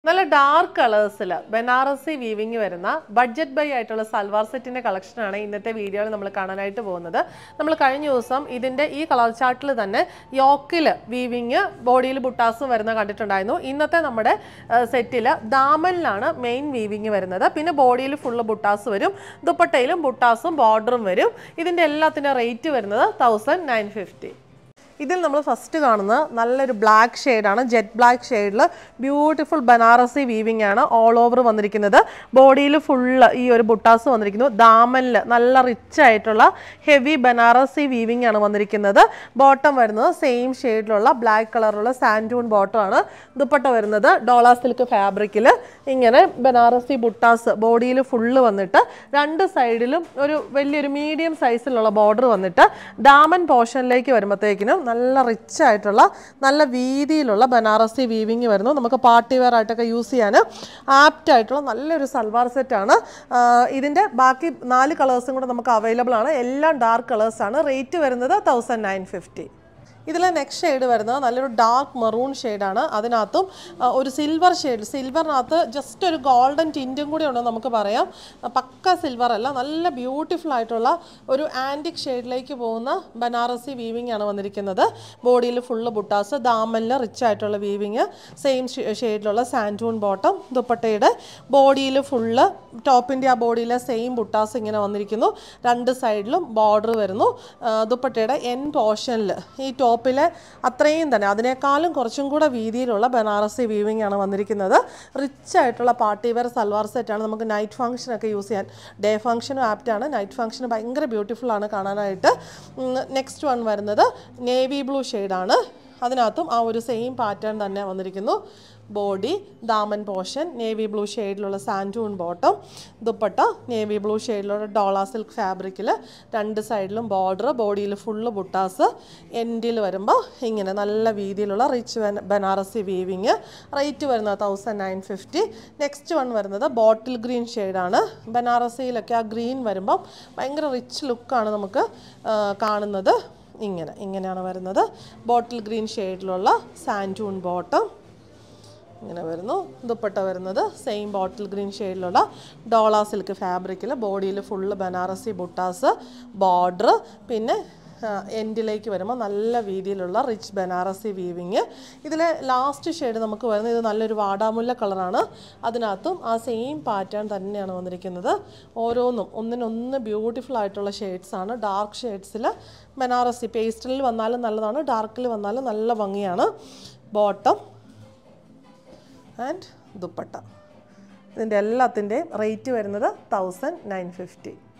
നല്ല ഡാർക്ക് കളേഴ്സിൽ ബനാറസി വീവിങ് വരുന്ന ബഡ്ജറ്റ് ബൈ ആയിട്ടുള്ള സൽവാർ സെറ്റിന്റെ കളക്ഷനാണ് ഇന്നത്തെ വീഡിയോയിൽ നമ്മൾ കാണാനായിട്ട് പോകുന്നത് നമ്മൾ കഴിഞ്ഞ ദിവസം ഇതിന്റെ ഈ കളർ ചാർട്ടിൽ തന്നെ യോക്കിൽ വീവിങ് ബോഡിയിൽ ബുട്ടാസും വരുന്ന കണ്ടിട്ടുണ്ടായിരുന്നു ഇന്നത്തെ നമ്മുടെ സെറ്റിൽ ദാമനിലാണ് മെയിൻ വീവിങ് വരുന്നത് പിന്നെ ബോഡിയിൽ ഫുള്ള് ബുട്ടാസ് വരും ദുപ്പട്ടയിലും ബുട്ടാസും ബോർഡറും വരും ഇതിന്റെ എല്ലാത്തിൻ്റെ റേറ്റ് വരുന്നത് തൗസൻഡ് നയൻ ഫിഫ്റ്റി ഇതിൽ നമ്മൾ ഫസ്റ്റ് കാണുന്നത് നല്ലൊരു ബ്ലാക്ക് ഷെയ്ഡാണ് ജെറ്റ് ബ്ലാക്ക് ഷെയ്ഡിൽ ബ്യൂട്ടിഫുൾ ബനാറസി വീവിംഗ് ആണ് ഓൾ ഓവർ വന്നിരിക്കുന്നത് ബോഡിയിൽ ഫുള്ള് ഈ ഒരു ബുട്ടാസ് വന്നിരിക്കുന്നു ദാമനിൽ നല്ല റിച്ച് ആയിട്ടുള്ള ഹെവി ബനാറസി വീവിംഗ് ആണ് വന്നിരിക്കുന്നത് ബോട്ടം വരുന്നത് സെയിം ഷെയ്ഡിലുള്ള ബ്ലാക്ക് കളറുള്ള സാൻഡൂൺ ബോട്ടം ആണ് ദുപ്പട്ട വരുന്നത് ഡോള സിൽക്ക് ഫാബ്രിക്കിൽ ഇങ്ങനെ ബനാറസി ബുട്ടാസ് ബോഡിയിൽ ഫുള്ള് വന്നിട്ട് രണ്ട് സൈഡിലും ഒരു വലിയൊരു മീഡിയം സൈസിലുള്ള ബോർഡർ വന്നിട്ട് ദാമൻ പോർഷനിലേക്ക് വരുമ്പോഴത്തേക്കിനും നല്ല റിച്ച് ആയിട്ടുള്ള നല്ല വീതിയിലുള്ള ബനാറസി വീവിങ് വരുന്നു നമുക്ക് പാർട്ടി വെയർ ആയിട്ടൊക്കെ യൂസ് ചെയ്യാൻ ആപ്റ്റ് ആയിട്ടുള്ള നല്ലൊരു സൽവാർ സെറ്റാണ് ഇതിൻ്റെ ബാക്കി നാല് കളേഴ്സും കൂടെ നമുക്ക് അവൈലബിൾ ആണ് എല്ലാം ഡാർക്ക് കളേഴ്സാണ് റേറ്റ് വരുന്നത് തൗസൻഡ് നയൻ ഫിഫ്റ്റി ഇതിലെ നെക്സ്റ്റ് ഷെയ്ഡ് വരുന്നത് നല്ലൊരു ഡാർക്ക് മെറൂൺ ഷെയ്ഡാണ് അതിനകത്തും ആ, ഒരു സിൽവർ ഷെയ്ഡ് സിൽവറിനകത്ത് ജസ്റ്റ് ഒരു ഗോൾഡൻ ടിൻറ്റും കൂടി ഉണ്ടെന്ന് നമുക്ക് പറയാം ആ, പക്ക സിൽവർ അല്ല നല്ല ബ്യൂട്ടിഫുൾ ആയിട്ടുള്ള ഒരു ആൻറ്റിക് ഷെയ്ഡിലേക്ക് പോകുന്ന ബനാറസി വീവിംഗ് ആണ് വന്നിരിക്കുന്നത് ബോഡിയിൽ ഫുള്ള് ബുട്ടാസ് ദാമനിൽ റിച്ച് ആയിട്ടുള്ള വീവിങ് സെയിം ഷെയ്ഡിലുള്ള സാൻറ്റൂൺ ബോട്ടം ദുപ്പട്ടയുടെ ബോഡിയിൽ ഫുള്ള് ടോപ്പിൻ്റെ ആ ബോഡിയിലെ സെയിം ബുട്ടാസ് ഇങ്ങനെ വന്നിരിക്കുന്നു രണ്ട് സൈഡിലും ബോർഡർ വരുന്നു ആ, ദുപ്പട്ടയുടെ എൻ പോർഷനിൽ ഈ ടോപ്പിലെ അത്രയും തന്നെ അതിനേക്കാളും കുറച്ചും കൂടെ വീതിയിലുള്ള ബനാറസി വീവിംഗ് ആണ് വന്നിരിക്കുന്നത് റിച്ച് ആയിട്ടുള്ള പാർട്ടി വെയർ സൽവാർ സെറ്റാണ് നമുക്ക് നൈറ്റ് ഫംഗ്ഷനൊക്കെ യൂസ് ചെയ്യാൻ ഡേ ഫംഗ്ഷനും ആപ്റ്റാണ് നൈറ്റ് ഫംഗ്ഷന് ഭയങ്കര ബ്യൂട്ടിഫുൾ ആണ് കാണാനായിട്ട് നെക്സ്റ്റ് വൺ വരുന്നത് നേവി ബ്ലൂ ഷെയ്ഡാണ് അതിനകത്തും ആ ഒരു സെയിം പാറ്റേൺ തന്നെ വന്നിരിക്കുന്നു ബോഡി ദാമൻ പോർഷൻ നേവി ബ്ലൂ ഷെയ്ഡിലുള്ള സാൻറ്റൂൺ ബോട്ടം ദുപ്പട്ട നേവി ബ്ലൂ ഷെയ്ഡിലുള്ള ഡോള സിൽക്ക് ഫാബ്രിക്കിൽ രണ്ട് സൈഡിലും ബോർഡർ ബോഡിയിൽ ഫുള്ള് ബുട്ടാസ് എൻഡിൽ വരുമ്പോൾ ഇങ്ങനെ നല്ല വീതിയിലുള്ള റിച്ച് ബനാറസി വീവിങ് റേറ്റ് വരുന്നത് thousand nine fifty next one വരുന്നത് ബോട്ടിൽ ഗ്രീൻ ഷെയ്ഡാണ് ബനാറസിയിലൊക്കെ ആ ഗ്രീൻ വരുമ്പം ഭയങ്കര റിച്ച് ലുക്കാണ് നമുക്ക് ആ, കാണുന്നത് ഇങ്ങനെ ഇങ്ങനെയാണ് വരുന്നത് ബോട്ടിൽ ഗ്രീൻ ഷെയ്ഡിലുള്ള സാൻറ്റൂൺ ബോട്ടം ഇങ്ങനെ വരുന്നു ദുപ്പട്ട വരുന്നത് സെയിം ബോട്ടിൽ ഗ്രീൻ ഷെയ്ഡിലുള്ള ഡോള സിൽക്ക് ഫാബ്രിക്കിൽ ബോഡിയിൽ ഫുള്ള് ബനാറസി ബുട്ടാസ് ബോർഡർ പിന്നെ എൻഡിലേക്ക് വരുമ്പോൾ നല്ല വീതിയിലുള്ള റിച്ച് ബനാറസി വീവിങ് ഇതിലെ ലാസ്റ്റ് ഷെയ്ഡ് നമുക്ക് വരുന്നത് ഇത് നല്ലൊരു വാടാമുല്ല കളറാണ് അതിനകത്തും ആ സെയിം പാറ്റേൺ തന്നെയാണ് വന്നിരിക്കുന്നത് ഓരോന്നും ഒന്നിനൊന്ന് ബ്യൂട്ടിഫുൾ ആയിട്ടുള്ള ഷെയ്ഡ്സ് ആണ് ഡാർക്ക് ഷെയ്ഡ്സിൽ ബനാറസി പേസ്റ്റലിൽ വന്നാലും നല്ലതാണ് ഡാർക്കിൽ വന്നാലും നല്ല ഭംഗിയാണ് ബോട്ടം ആൻഡ് ദുപ്പട്ട ഇതിൻ്റെ എല്ലാത്തിൻ്റെയും റേറ്റ് വരുന്നത് തൗസൻഡ് നയൻ ഫിഫ്റ്റി